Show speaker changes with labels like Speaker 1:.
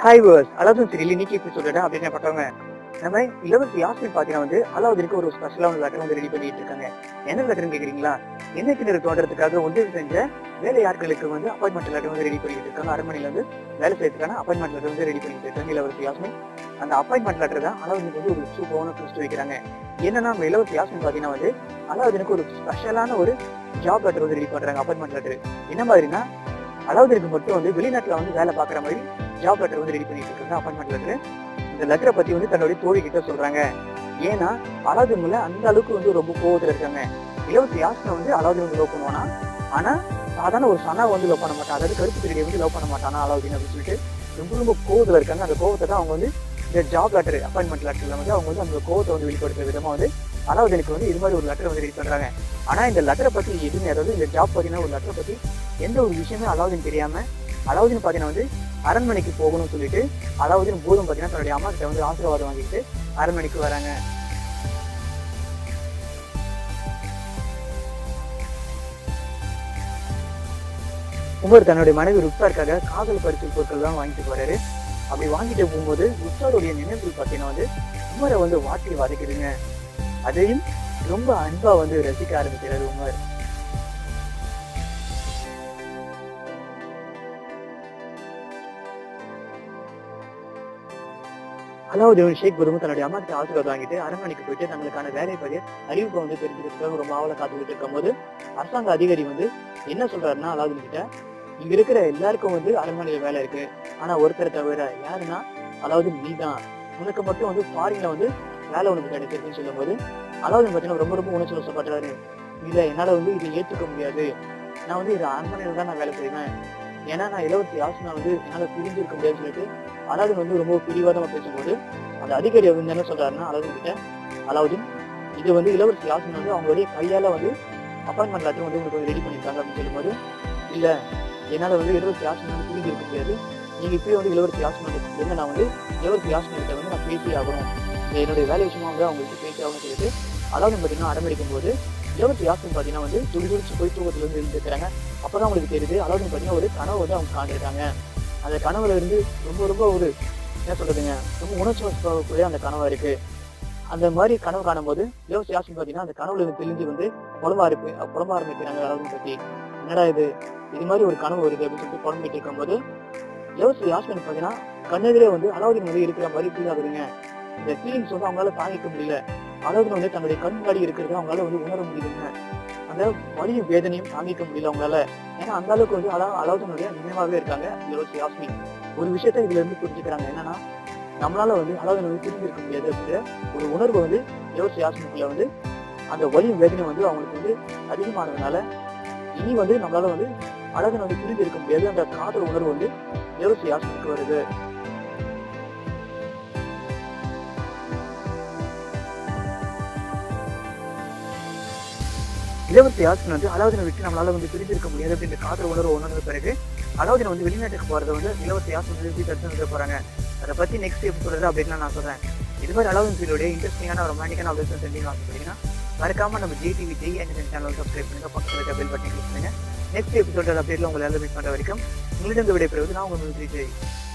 Speaker 1: hi verse Alauddin serial இன்னைக்கு எபிசோட அப்படின்னு பட்டவங்க நம்ம இளவரசி யாஸ்மின் பாத்தீங்கன்னா வந்து அலாவுதீனுக்கு ஒரு ஸ்பெஷலான லெட்டர் வந்து ரெடி பண்ணிட்டு இருக்காங்க என்ன லெட்டர்னு கேக்குறீங்களா என்ன கிணறு தோன்றதுக்காக உதவி செஞ்ச வேலையாட்களுக்கு வந்து அப்பாயின்மெண்ட் லெட்டர் வந்து ரெடி பண்ணிட்டு இருக்காங்க அரண்மனையில வந்து வேலை செய்யறதுக்கான அப்பாயின்மெண்ட் லெட்டர் வந்து ரெடி பண்ணிட்டு இருக்காங்க இளவரசி யாஸ்மின் அந்த அப்பாயின்மெண்ட் லெட்டர் தான் அலாவுதீனுக்கு வந்து ஒரு சூப்பரான ட்விஸ்ட் வைக்கிறாங்க என்னன்னா நம்ம இளவரசி யாஸ்மின் பாத்தீங்கன்னா வந்து அலாவுதீனுக்கு ஒரு ஸ்பெஷலான ஒரு ஜாப் லெட்டர் வந்து ரெடி பண்றாங்க அப்பாயின்மெண்ட் லெட்டர் என்ன மாதிரினா அலாவுதீனுக்கு மட்டும் வந்து வெளிநாட்டுல வந்து வேலை பாக்குற மாதிரி ஜாப் லெட்டர் வந்து ரெடி பண்ணிட்டு இருக்காங்க அப்பாயின்மெண்ட் லெட்டர் இந்த லெட்டரை பத்தி வந்து தன்னுடைய தோழி கிட்ட சொல்றாங்க ஏன்னா அலாவுதீன் மேல அந்த அளவுக்கு வந்து ரொம்ப கோவத்துல இருக்காங்க இளவரசி யாஸ்மினை வந்து அலாவுதீன் வந்து லவ் பண்ணுவானா ஆனா சாதாரண ஒரு சனா வந்து லவ் பண்ண மாட்டான் அதாவது கருப்பு திருடியை வந்து லவ் பண்ண மாட்டானா அலாவுதீன் அப்படின்னு சொல்லிட்டு ரொம்ப ரொம்ப கோவத்துல இருக்காங்க அந்த கோவத்தை தான் அவங்க வந்து இந்த ஜாப் லெட்டர் அப்பாயின்மெண்ட் லெட்டர்ல வந்து அவங்க வந்து அந்த கோவத்தை வந்து வெளிப்படுத்துற விதமா வந்து அலாவுதீனுக்கு வந்து இது மாதிரி ஒரு லெட்டர் வந்து ரெடி பண்றாங்க ஆனா இந்த லெட்டரை பத்தி எதுவுமே அதாவது இந்த ஜாப் பத்தின ஒரு லெட்டரை பத்தி எந்த ஒரு விஷயமே அலாவுதீன் தெரியாம அலாவுதீன் பாத்தீங்கன்னா வந்து அரண்மனைக்கு போகணும்னு சொல்லிட்டு அலாவுதீன் பூதம் பாத்தீங்கன்னா தன்னுடைய அம்மா கிட்ட வந்து ஆசீர்வாதம் வாங்கிட்டு அரண்மனைக்கு வராங்க உமர் தன்னுடைய மனைவி ருக்சாருக்காக காதல் பரிசு பொருட்கள் தான் வாங்கிட்டு போறாரு அப்படி வாங்கிட்டு போகும்போது ருக்சாருடைய நினைவுகள் பாத்தீங்கன்னா வந்து உமரை வந்து வாட்டி வதைக்குதுங்க அதையும் ரொம்ப அன்பா வந்து ரசிக்க ஆரம்பிக்கிறாரு உமர் அலாவுதீன் ஷேக் குருமு தன்னுடைய அம்மா கிட்ட ஆசீர்வாதம் வாங்கிட்டு அரண்மனைக்கு போயிட்டு தங்களுக்கான வேலை பற்றி அறிவிப்பை வந்து தெரிஞ்சுக்கிறதுக்காக ரொம்ப ஆவலை காத்துக்கிட்டு இருக்கும்போது அரசாங்க அதிகாரி வந்து என்ன சொல்றாருன்னா அலாவுதீன் கிட்ட இங்க இருக்கிற எல்லாருக்கும் வந்து அரண்மனையில வேலை இருக்கு ஆனா ஒருத்தரை தவிர யாருன்னா அலாவுதீன் நீ தான் உனக்கு மட்டும் வந்து ஃபாரின்ல வந்து வேலை உனக்கு கிடைச்சிருக்குன்னு சொல்லும்போது அலாவுதீன் பார்த்தீங்கன்னா ரொம்ப ரொம்ப உணர்ச்சி வசப்படுறாரு இல்ல என்னால வந்து இதை ஏற்றுக்க முடியாது நான் வந்து இது அரண்மனையில தான் நான் வேலை செய்வேன் ஏன்னா நான் இளவரசி யாசனா வந்து என்னால பிரிஞ்சு இருக்க முடியாதுன்னு சொல்லிட்டு அலாவுதீன் வந்து ரொம்ப பிடிவாதமா பேசும்போது அந்த அதிகாரி வந்து என்ன சொல்றாருன்னா அலாவுதீன் கிட்ட அலாவுதீன் இது வந்து இளவரசி யாசன் வந்து அவங்களுடைய கையால வந்து அப்பாயின்மெண்ட் லெட்டர் வந்து உங்களுக்கு ரெடி பண்ணிருக்காங்க அப்படின்னு சொல்லும்போது இல்ல என்னால வந்து இளவரசி யாசன் வந்து பிரிஞ்சு இருக்க முடியாது நீங்க இப்பயே வந்து இளவரசி யாசன் வந்து நான் வந்து இளவரசி யாசன் கிட்ட வந்து நான் பேசி ஆகணும் என்னுடைய வேலை விஷயமா வந்து அவங்களுக்கு பேசி ஆகணும்னு சொல்லிட்டு அலாவுதீன் பார்த்தீங்கன்னா அடம்பிடிக்கும் போது இளவரசி யாசன் பார்த்தீங்கன்னா வந்து துடி துடிச்சு போய் தூக்கத்துல இருந்து இருந்துருக்காங்க அப்பதான் அவங்களுக்கு தெரியுது அலாவுதீன் பார்த்தீங்கன்னா ஒரு கனவு வந்து அவங்க காண்டிருக்காங்க அந்த கனவுல இருந்து ரொம்ப ரொம்ப ஒரு என்ன சொல்றதுங்க ரொம்ப உணர்ச்சி வசப்படக்கூடிய அந்த கனவா இருக்கு அந்த மாதிரி கனவு காணும்போது யோசி யாசின் பாத்தீங்கன்னா அந்த கனவுல இருந்து தெளிஞ்சு வந்து புலம்பா இருக்கு புலம்ப ஆரம்பிக்கிறாங்க அலாவுதீன் பத்தி என்னடா இது இது மாதிரி ஒரு கனவு வருது அப்படின்னு சொல்லிட்டு புலம்பிட்டு இருக்கும்போது யோசி யாஸ்மின் பாத்தீங்கன்னா கண்ணெதிரே வந்து அலாவுதீன் வந்து இருக்கிற மாதிரி ஃபீல் ஆகுதுங்க இந்த ஃபீலிங்ஸ் வந்து அவங்களால தாங்கிக்க முடியல அலாவுதீன் வந்து தன்னுடைய கண் முன்னாடி இருக்கிறது அவங்களால வந்து உணர முடியுதுங்க அந்த வலியும் வேதனையும் தாங்கிக்க முடியல அவங்களால ஏன்னா அந்த அளவுக்கு வந்து அலா அலாவுதனுடைய நினைவாகவே இருக்காங்க யோசி யாஸ்மின் ஒரு விஷயத்த இதுல இருந்து புரிஞ்சுக்கிறாங்க என்னன்னா நம்மளால வந்து அலாவுதன் வந்து திரும்பி இருக்க முடியாது அப்படிங்கிற ஒரு உணர்வு வந்து யோசி யாஸ்மின்குள்ள வந்து அந்த வலியும் வேதனை வந்து அவங்களுக்கு வந்து அதிகமானதுனால இனி வந்து நம்மளால வந்து அழகன் வந்து பிரிஞ்சு இருக்க முடியாது அந்த காதல் உணர்வு வந்து யோசி யாஸ்மினுக்கு வருது இளவரசி யாஸ்மின் வந்து அலாவுதீனை விட்டு நம்மளால வந்து பிரிஞ்சு இருக்க முடியாது அப்படின்ற காதல் உணர்வு உணர்ந்த பிறகு அலாவுதீன் வந்து வெளிநாட்டுக்கு போறதை வந்து இளவரசி யாஸ்மின் வந்து எப்படி தடுத்து நிறுத்த போறாங்க அதை பத்தி நெக்ஸ்ட் எபிசோட அப்படின்னு நான் சொல்றேன் இது மாதிரி அலாவுதீன் சீரோட இன்ட்ரெஸ்டிங்கான ரொமான்டிக்கான அப்டேட்ஸ் தெரிஞ்சுக்கணும் ஆசைப்பட்டீங்கன்னா மறக்காம நம்ம GTV Jai and channel subscribe பண்ணுங்க பக்கத்தில் இருக்க பெல் பட்டன் கிளிக் பண்ணுங்க நெக்ஸ்ட் எபிசோட அப்டேட்ல உங்களை எல்லாம் மீட் பண்ற வரைக்கும் உங்களிடம் விடைபெறுவது நான் உங்கள் ஜெய்